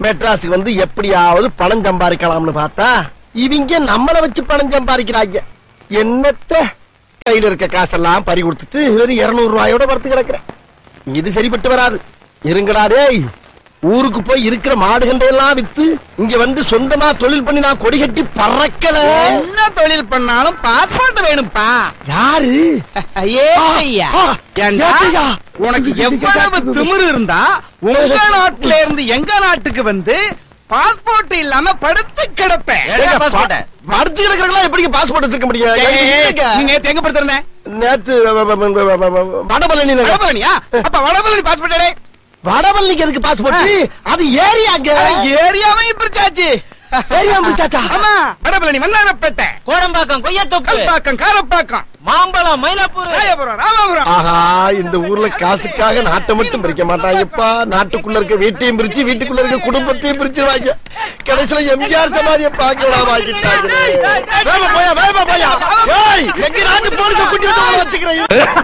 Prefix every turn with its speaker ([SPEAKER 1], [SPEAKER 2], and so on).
[SPEAKER 1] மெட்ராஸுக்கு வந்து எப்படியாவது பணம் சம்பாதிக்கலாம்னு பார்த்தா இவங்க நம்மள வச்சு பணம் சம்பாதிக்கிறாங்க என்னத்த கையில இருக்க காசெல்லாம் பறி கொடுத்துட்டு வெறும் இருநூறு ரூபாயோட படுத்து கிடக்குறேன் இது சரிப்பட்டு வராது இருங்கடா டேய் ஊருக்கு போய் இருக்கிற மாடுகண்டை எல்லாம் வித்து இங்க வந்து சொந்தமா தொழில் பண்ணி நான் கொடி கட்டி பறக்கல
[SPEAKER 2] என்ன தொழில் பண்ணாலும் பாஸ்போர்ட் வேணும்ப்பா
[SPEAKER 1] யாரு
[SPEAKER 2] ஏ ஐயா
[SPEAKER 1] ஆ,
[SPEAKER 2] ஏண்டா,
[SPEAKER 1] ஏத்தையா?
[SPEAKER 2] உனக்கு எவ்வளவு திமிரு இருந்தா உங்க நாட்டுல இருந்து எங்க நாட்டுக்கு வந்து பாஸ்போர்ட் இல்லாம படுத்து கிடப்பேன்
[SPEAKER 1] ஏங்க, பா- படுத்து கிடக்குறவங்களா எப்படி பாஸ்போர்ட் எடுத்துக்க முடியும் எனக்கு இல்லைங்க.
[SPEAKER 2] நீ நேத்து எங்க படுத்திருந்தேன்
[SPEAKER 1] நேத்து வ- வ- வ- வ- வ- வ- வடபழனி நகர்.
[SPEAKER 2] வடபழனியா அப்ப வடபழனி பாஸ்போர்ட்
[SPEAKER 1] வடபழனிக்கு எதுக்கு பாஸ்போர்ட் அது ஏரியாங்க
[SPEAKER 2] ஏரியாவையும் பிரிச்சாச்சு
[SPEAKER 1] ஏரியா முடிச்சாச்சா
[SPEAKER 2] ஆமா வடபழனி வண்ணாரப்பேட்டை
[SPEAKER 3] கோடம்பாக்கம் கொய்யத்தொப்பு
[SPEAKER 2] கல்பாக்கம் காரப்பாக்கம்
[SPEAKER 3] மாம்பழம் மயிலாப்பூர்
[SPEAKER 2] ராயபுரம் ராமபுரம்
[SPEAKER 1] ஆஹா இந்த ஊர்ல காசுக்காக நாட்டை மட்டும் பிரிக்க மாட்டாங்கப்பா நாட்டுக்குள்ள இருக்க வீட்டையும் பிரிச்சு வீட்டுக்குள்ள இருக்க குடும்பத்தையும் பிரிச்சிருவாங்க கடைசியில எம்ஜிஆர் சமாதிய பாக்கலாம் வாங்கிட்டாங்க வேகமா போயா வேகமா போயா ஏய் எங்க நாட்டு போலீஸ குட்டி வந்து வச்சுக்கிறேன்